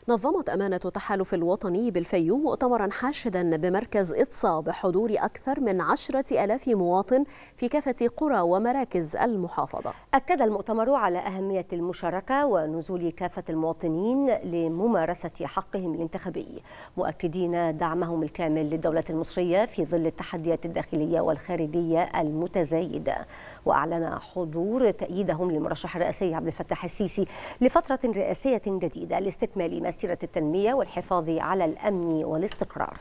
نظمت أمانة التحالف الوطني بالفيوم مؤتمرا حاشدا بمركز إطسا بحضور أكثر من عشرة ألاف مواطن في كافة قرى ومراكز المحافظة أكد المؤتمر على أهمية المشاركة ونزول كافة المواطنين لممارسة حقهم الانتخابي مؤكدين دعمهم الكامل للدولة المصرية في ظل التحديات الداخلية والخارجية المتزايدة وأعلن حضور تأييدهم للمرشح الرئاسي عبد الفتاح السيسي لفترة رئاسية جديدة لاستكمال مسيرة التنمية والحفاظ على الأمن والاستقرار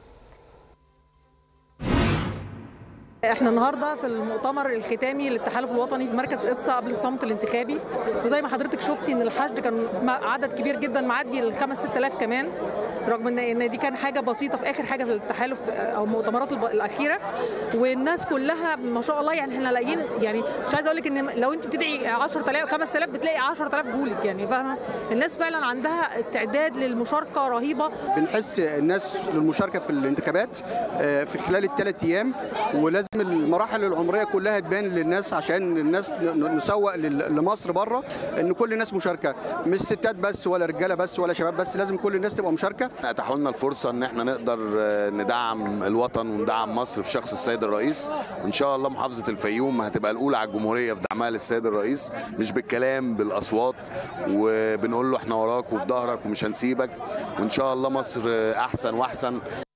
احنا النهارده في المؤتمر الختامي للتحالف الوطني في مركز اقصى قبل الصمت الانتخابي وزي ما حضرتك شفتي ان الحشد كان عدد كبير جدا معدي ال 5 6000 كمان رغم ان ان دي كان حاجه بسيطه في اخر حاجه في التحالف او المؤتمرات الاخيره والناس كلها ما شاء الله يعني احنا لاقيين يعني مش عايزه اقول لك ان لو انت بتدعي 10000 5000 بتلاقي 10000 جولك يعني فاهمه الناس فعلا عندها استعداد للمشاركه رهيبه بنحس الناس للمشاركه في الانتخابات في خلال الثلاث ايام ولازم المراحل العمريه كلها تبان للناس عشان الناس نسوق لمصر بره ان كل الناس مشاركه مش ستات بس ولا رجاله بس ولا شباب بس لازم كل الناس تبقى مشاركه اتاحوا لنا الفرصه ان احنا نقدر ندعم الوطن وندعم مصر في شخص السيد الرئيس وان شاء الله محافظه الفيوم هتبقى الاولى على الجمهوريه في دعمها للسيد الرئيس مش بالكلام بالاصوات وبنقول له احنا وراك وفي ظهرك ومش هنسيبك وان شاء الله مصر احسن واحسن